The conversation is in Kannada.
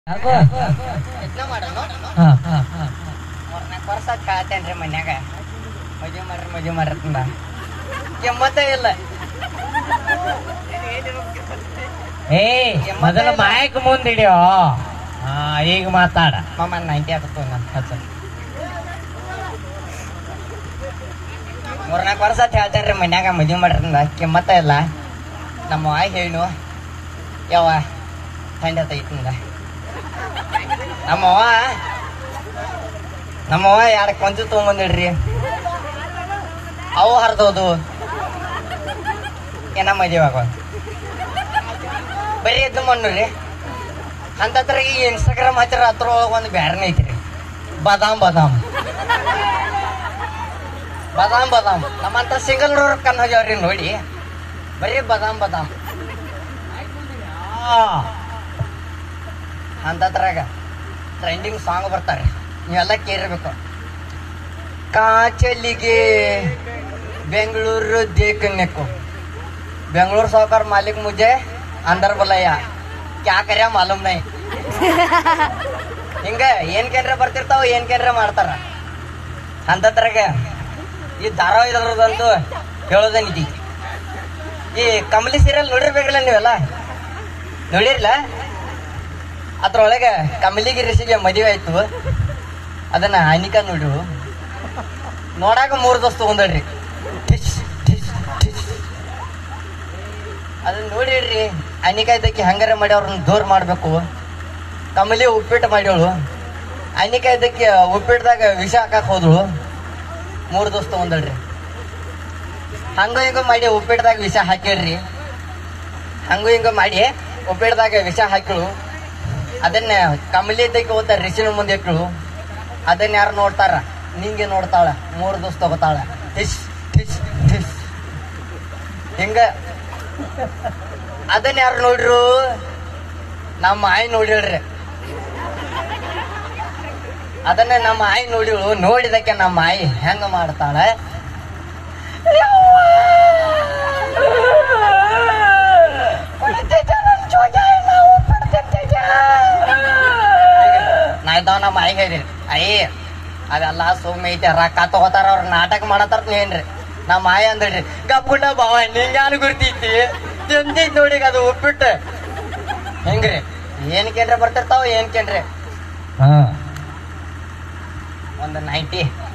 ಯಾಕೋ ಯತ್ನ ಮಾಡೋಣ ಹಾ ಹಾ ಹಾ ಮೂರ್ನಾಲ್ಕು ವರ್ಷ ಆತ್ ಕೇಳತ್ತೇನ್ರಿ ಮನ್ಯಾಗ ಮದುವೆ ಮಾಡ್ರಿ ಮದುವೆ ಮಾಡ್ರಿ ಅಂದ ಕೆಮ್ಮತ್ತ ಇಲ್ಲ ಏ ಮೊದಲ ಮಾಯಕ್ ಮುಂದಿಡಿಯೋ ಹಾ ಈಗ ಮಾತಾಡ ಮಾಮ ನೈಂಟಿ ಆಗ್ತದೆ ನಾನು ಹಚ್ಚ ಮೂರ್ನಾಲ್ಕು ವರ್ಷ ಆತ್ ಹೇಳ್ತೇನ್ರಿ ಮನ್ಯಾಗ ಮದುವೆ ಮಾಡ್ರಿ ಅಂದ ಕೆಮ್ಮತ್ತ ಇಲ್ಲ ನಮ್ಮ ಆಯ್ ಹೇಳು ಯಾವ ಥಂಡಿ ಆತೈತಿ ಅಂದ ನಮ್ಮವ್ವ ನಮ್ಮವ್ವ ಎರಡು ಕೊಂಚು ತೊಗೊಂಬಂದಿಡ್ರಿ ಅವು ಹರಿದೋದು ಏನ ಮದುವೆ ಆಗೋ ಬರೀ ಎದ್ದು ಮಣ್ಣು ಅಂತತ್ರ ಈ ಇನ್ಸ್ಟಾಗ್ರಾಮ್ ಹತ್ತಿರ ಹತ್ರ ಒಳಗೆ ಒಂದು ಬ್ಯಾರನೇ ಐತ್ರಿ ಬಾದಾಮ್ ಬಾದಾಮ್ ಬಾದಾಮ್ ಬಾದಾಮ್ ನಮ್ಮಂತ ಸಿಂಗಲ್ ರೋಡ್ ಕಣ್ ಹೋಗ್ಯಾವ್ರಿ ನೋಡಿ ಬರೀ ಬಾದಾಮ್ ಬಾದಾಮ್ ಆ, ಅಂತದ್ರಾಗ ಟ್ರೆಂಡಿಂಗ್ ಸಾಂಗ್ ಬರ್ತಾರೆ ನೀವೆಲ್ಲ ಕೇಳಿರ್ಬೇಕು ಕಾಚಲಿಗೆ ಬೆಂಗಳೂರು ದೇಕನ್ನೆಕ್ಕು ಬೆಂಗಳೂರು ಸಾವುಕಾರ ಮಾಲಿಕ್ ಮುಜೆ ಅಂದರ್ ಬಲಯ್ಯ ಕ್ಯಾ ಕರ್ಯ ಮಾಲೂಮ್ ನೈ ಹಿಂಗ ಏನ್ ಕೇಂದ್ರ ಬರ್ತಿರ್ತಾವ ಏನ್ ಕೇಂದ್ರ ಮಾಡ್ತಾರ ಅಂತದ್ರಾಗ ಈ ಧಾರಾವಾಹಿದಂತೂ ಹೇಳೋದೇನಿದಿ ಈ ಕಮಲಿ ಸೀರಿಯಲ್ ನೋಡಿರ್ಬೇಕಲ್ಲ ನೀವೆಲ್ಲ ನೋಡಿರ್ಲ ಅದ್ರೊಳಗೆ ಕಮಲಿಗೆ ಋಷಿಗೆ ಮದುವೆ ಆಯ್ತು ಅದನ್ನ ಹಾನಿಕಾ ನೋಡ್ರು ನೋಡಾಕ ಮೂರು ದೋಸ್ತ ತಗೊಂಡ್ರಿ ಠಿಸ್ ಠಿಸ್ ಠಿಸ್ ಅದನ್ನ ನೋಡಿಡ್ರಿ ಅನಿಕಾ ಇದ್ದಕ್ಕೆ ಹಂಗಾರೆ ಮಾಡಿ ಅವ್ರನ್ನ ದೂರ ಮಾಡ್ಬೇಕು ಕಮಲಿ ಉಪ್ಪಿಟ್ಟು ಮಾಡ್ಯವಳು ಅನಿಕಾ ಇದ್ದಕ್ಕೆ ಉಪ್ಪಿಟ್ಟದಾಗ ವಿಷ ಹಾಕಕ್ ಹೋದಳು ಮೂರು ದೋಸ್ತ ತಗೊಂಡ್ರಿ ಹಂಗ ಹಿಂಗ ಮಾಡಿ ಉಪ್ಪಿಟ್ಟದಾಗ ವಿಷ ಹಾಕಿಡ್ರಿ ಹಂಗು ಹಿಂಗ ಮಾಡಿ ಉಪ್ಪಿಟ್ಟದಾಗ ವಿಷ ಹಾಕಿಳು ಅದನ್ನ ಕಮಲಿ ಇದ್ದಕ್ಕೆ ಹೋಗ್ತಾರ ರಿಸಿನ ಮುಂದೆ ಇಟ್ಟಳು ಅದನ್ನ ಯಾರು ನೋಡ್ತಾರ ನಿಂಗೆ ನೋಡ್ತಾಳ ಮೂರು ದಿವಸ ತಗೋತಾಳ ಟಿಸ್ ಟಿಸ್ ಟಿಸ್ ಹಿಂಗ ಅದನ್ನ ಯಾರು ನೋಡ್ರು ನಮ್ಮ ಆಯಿ ನೋಡಿಳ್ರಿ ಅದನ್ನ ನಮ್ಮ ಆಯಿ ನೋಡಿಳು ನೋಡಿದಕ್ಕೆ ನಮ್ಮ ಆಯಿ ಹೆಂಗ ಮಾಡ್ತಾಳ ನಾ ಇದ್ದಾವ ನಮ್ಮ ಆಯಿ ಹೇಳಿರಿ ಅಯ್ಯ ಅದೆಲ್ಲ ಸುಮ್ಮನೆ ಐತೆ ರೊಕ್ಕ ತಗೋತಾರ ಅವ್ರ ನಾಟಕ ಮಾಡತ್ತಾರ ಏನ್ರಿ ನಮ್ಮ ಆಯಿ ಅಂದ್ರಿ ಗಪ್ಪುಟ ಬಾವ ನಿಂಗ ಯಾರು ಗುರ್ತೈತಿ ತಿಂತೈತಿ ನೋಡಿ ಅದು ಉಪ್ಪಿಟ್ಟು ಹೆಂಗ್ರಿ ಏನ್ ಕೇಂದ್ರ ಬರ್ತಿರ್ತಾವ ಏನ್ ಕೇಂದ್ರಿ ಹಾ ಒಂದು ನೈಂಟಿ